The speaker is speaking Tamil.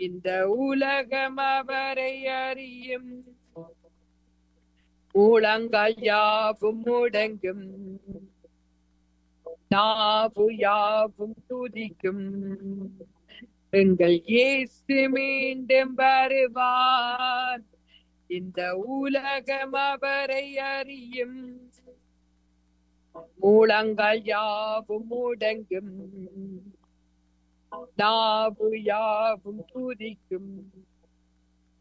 இந்த உலகம் அவரை அறியும் மூலங்கள் யாவும் முடங்கும் நாவு யாவும் துதிக்கும் எங்கள் இயேசு மீண்டும் வருவார் இந்த உலகம் அவரை அறியும் மூலங்கள் யாவும் முடங்கும் நாவு யாவும் துதிக்கும்